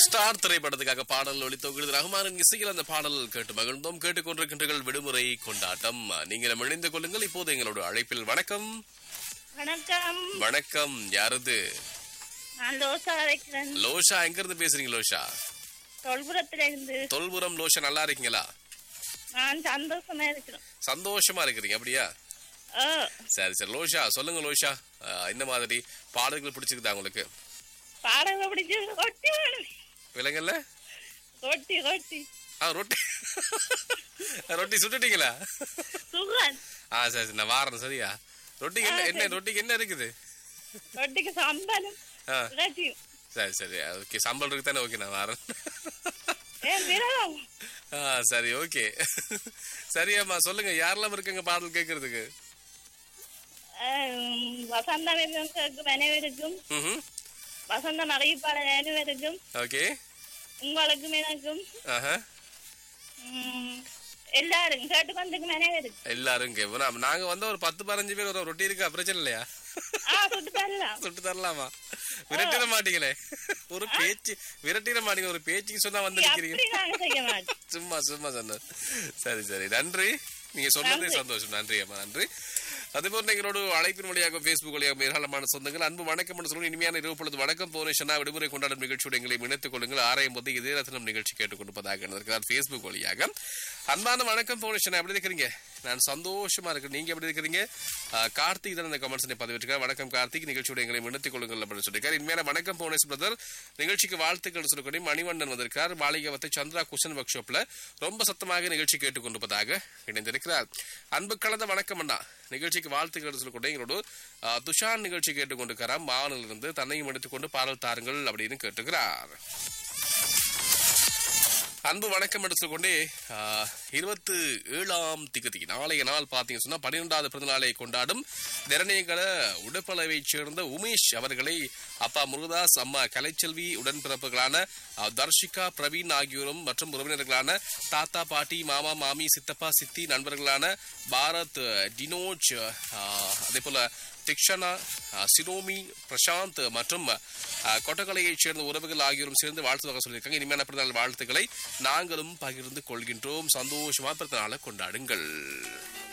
star திரைப்படத்துக்காக பாடல் ஒளித்தோகிறது ரஹ்மானின் இசையில் அந்த பாடல் கேட்டு மகிழ்ந்தோம் கேட்டுக்கொண்டிருக்கின்றீர்கள் விடுமுறை கொண்டாட்டம் நீங்கள் இணைந்து கொள்ளுங்கள் இப்போது எங்களோட அழைப்பில் வணக்கம் வணக்கம் வணக்கம் யாரது நான் லோசா வைக்கிறேன் லோஷா எங்க இருந்து பேசுறீங்க லோஷா தொல்புரத்துல இருந்து தொல்புரம் லோஷா நல்லா இருக்கீங்களா நான் சந்தோஷமா இருக்கிறேன் சந்தோஷமா இருக்கிறீங்க அப்படியா ஓ சரி சரி லோஷா சொல்லுங்க லோஷா அஹ், என்ன மாதிரி பாடல்கள் பிடிச்சிருக்குதா உங்களுக்கு பாடங்க பிடிச்சி கொட்டி வேணும் விலங்கல்ல கொட்டி கொட்டி ஆ ரொட்டி ரொட்டி சுட்டுட்டீங்களா சுகன் ஆ சரி சரி நான் வாரேன் சரியா ரொட்டிக்கு என்ன என்ன ரொட்டிக்கு என்ன இருக்குது கொட்டிக்கு சம்பளம் ஆ இறைச்சியும் சரி சரி ஓகே சம்பளம் இருக்கு தானே ஓகே நான் வரேன் ஏன் விரதம் ஆ சரி ஓகே சரியாம்மா சொல்லுங்க யாரெல்லாம் இருக்குங்க பாடல் கேட்கறதுக்கு ஆம், வசந்தம் இருக்கும் அனைவருக்கும் ம் வசந்தம் அறிவிப்பாளர் அனைவருக்கும் ஓகே உங்களுக்கும் எனக்கும் ஆஹா ம், எல்லாரும் கேட்டுக்கொண்டிருக்கும் அனைவருக்கும் எல்லாரும் கேட்போம் நாங்க வந்து ஒரு பத்து பதினஞ்சு பேர் ஒரு ரொட்டி இருக்கா பிரச்சனை இல்லையா ஆ சுட்டு தரலாம் சுட்டு தரலாமா விரட்டிட மாட்டீங்களே ஒரு பேச்சு விரட்டிட மாட்டீங்க ஒரு பேச்சுக்கு சொன்னா வந்து நிக்கிறீங்க அப்படி நாங்க செய்ய மாட்டோம் சும்மா சும்மா சொன்னேன் சரி சரி நன்றி நீங்க சொன்னதே சந்தோஷம் நன்றி அம்மா நன்றி அதேபோல் எங்களோட அழைப்பின் வழியாக பேஸ்புக் வழியாக ஏராளமான சொந்தங்கள் அன்பு வணக்கம் என்று சொல்லி இனிமையான இரவு பொழுது வணக்கம் போனேஷனா விடுமுறை கொண்டாடும் நிகழ்ச்சியோடு எங்களை இணைத்துக் கொள்ளுங்கள் ஆராயும் போது இதே ரத்னம் நிகழ்ச்சி கேட்டுக்கொண்டிருப்பதாக இருக்கிறார் பேஸ்புக் வழியாக அன்பான வணக்கம் போனேஷனா எப்படி இருக்கிறீங்க நான் சந்தோஷமா இருக்கிறேன் நீங்க எப்படி இருக்கிறீங்க ஆஹ், கார்த்திக் தான் இந்த கமெண்ட்ஸ் பதிவிட்டிருக்கார் வணக்கம் கார்த்திக் நிகழ்ச்சியோட எங்களை இணைத்துக் கொள்ளுங்கள் அப்படின்னு சொல்லியிருக்காரு இனிமையான வணக்கம் போனேஷ் பிரதர் நிகழ்ச்சிக்கு வாழ்த்துக்கள் சொல்லக்கூடிய மணிவண்ணன் வந்திருக்கார் மாளிகவத்தை சந்திரா குஷன் ஒர்க் ஷாப்ல ரொம்ப சத்தமாக நிகழ்ச்சி கேட்டுக்கொண்டிருப்பதாக இணைந்திருக்கிறார் அன்பு கலந்த வணக்கம் அண்ணா நிகழ்ச்சிக்கு வாழ்த்துக்கள் சொல்லக்கூடிய எங்களோட ஆஹ், துஷான் நிகழ்ச்சி கேட்டுக்கொண்டிருக்கிறார் மாவனிலிருந்து தன்னையும் எடுத்துக்கொண்டு பாடல் தாருங்கள் அப்படின்னு கேட்டுக்கிறார் அன்பு வணக்கம் என்று சொல்லிக்கொண்டே ஆஹ், இருபத்து ஏழாம் திகதி நாளைய நாள் பார்த்தீங்கன்னு சொன்னா பன்னிரெண்டாவது பிறந்த நாளை கொண்டாடும் நிர்ணயங்கள உடப்பளவைச் சேர்ந்த உமேஷ் அவர்களை அப்பா முருகதாஸ் அம்மா கலைச்செல்வி உடன்பிறப்புகளான ஆஹ், தர்ஷிகா பிரவீன் ஆகியோரும் மற்றும் உறவினர்களான தாத்தா பாட்டி மாமா மாமி சித்தப்பா சித்தி நண்பர்களான பாரத் டினோஜ் ஆஹ், அதே போல திக்ஷனா ஆஹ், சிரோமி பிரசாந்த் மற்றும் ஆஹ், கொட்டக்கலையைச் சேர்ந்த உறவுகள் ஆகியோரும் சேர்ந்து வாழ்த்துவாக சொல்லியிருக்காங்க இனிமையான பிறந்தநாள் வாழ்த்துக்களை நாங்களும் பகிர்ந்து கொள்கின்றோம் சந்தோஷமா பிறந்தநாளை கொண்டாடுங்கள்